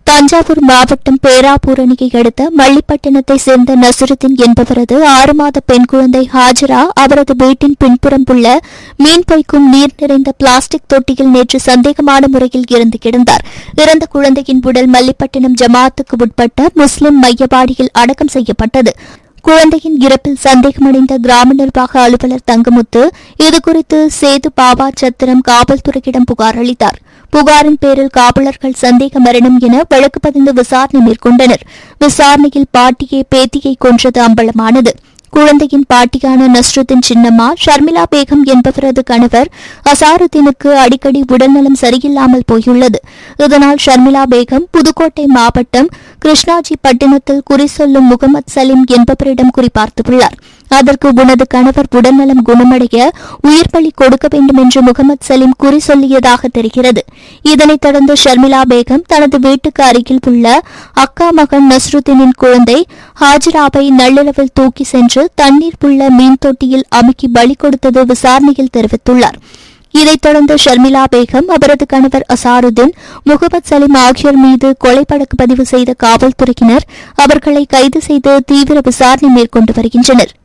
தஞ்சாவூர் மாவட்டம் பேராபூரணியை அடுத்த மல்லிப்பட்டினத்தை சேர்ந்த நசுருதீன் என்பவரது ஆறு மாத பெண் குழந்தை ஹாஜரா அவரது வீட்டின் பின்புறம் உள்ள மீன் பொய்க்கும் நீர் நிறைந்த பிளாஸ்டிக் தொட்டியில் நேற்று சந்தேகமான முறையில் இறந்து கிடந்தார் இறந்த குழந்தையின் உடல் மல்லிப்பட்டினம் ஜமாத்துக்கு உட்பட்ட முஸ்லிம் மையவாடியில் அடக்கம் செய்யப்பட்டது குழந்தையின் இறப்பில் சந்தேகமடைந்த கிராம நிர்வாக அலுவலர் தங்கமுத்து இதுகுறித்து சேது பாபா சத்திரம் காவல்துறையிடம் புகார் அளித்தார் புகாரின் பேரில் காவலர்கள் சந்தேக மரணம் என வழக்கு பதிந்து விசாரணை மேற்கொண்டனர் விசாரணையில் பாட்டியை பேத்தியை கொன்றது அம்பலமானது குழந்தையின் பாட்டியான நஸ்ருத்தின் சின்னம்மா ஷர்மிளா பேகம் என்பவரது கணவர் அசாருத்தீனுக்கு அடிக்கடி உடல்நலம் சரியில்லாமல் போயுள்ளது இதனால் ஷர்மிளா பேகம் புதுக்கோட்டை மாவட்டம் கிருஷ்ணாஜி பட்டினத்தில் குறி சொல்லும் முகமது சலீம் என்பவரிடம் குறிப்பார்த்துள்ளார் அதற்கு உனது கணவர் உடல்நலம் குணமடைய உயிர் பலி கொடுக்க வேண்டும் என்று முகமது சலீம் குறி சொல்லியதாக தெரிகிறது இதனைத் தொடர்ந்து ஷர்மிளா பேகம் தனது வீட்டுக்கு அருகில் உள்ள அக்கா மகன் நஸ்ருதீனின் குழந்தை ஹாஜிராவை நள்ளிரவில் தூக்கி சென்று தண்ணீர் உள்ள மீன் தொட்டியில் அமுக்கி பலி கொடுத்தது விசாரணையில் தெரிவித்துள்ளார் இதைத் தொடர்ந்து ஷர்மிளா பேகம் அவரது கணவர் அசாருதீன் முகமது சலீம் ஆகியோர் மீது கொலை வழக்கு பதிவு செய்த காவல்துறையினர் அவர்களை கைது செய்து தீவிர விசாரணை மேற்கொண்டு வருகின்றனர்